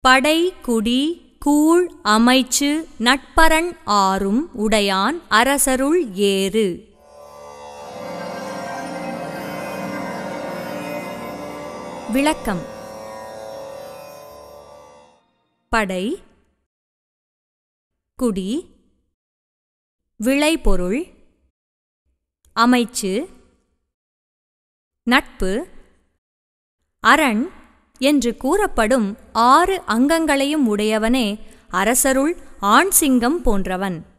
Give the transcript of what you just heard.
படை குடி கூழ் அமைச்சு நட்பரன் ஆறும் உடையான் அரசருள் ஏறு விளக்கம் படை குடி விளைபொருள் அமைச்சு நட்பு அரண் என்று கூறப்படும் ஆறு அங்கங்களையும் உடையவனே அரசருள் ஆண் சிங்கம் போன்றவன்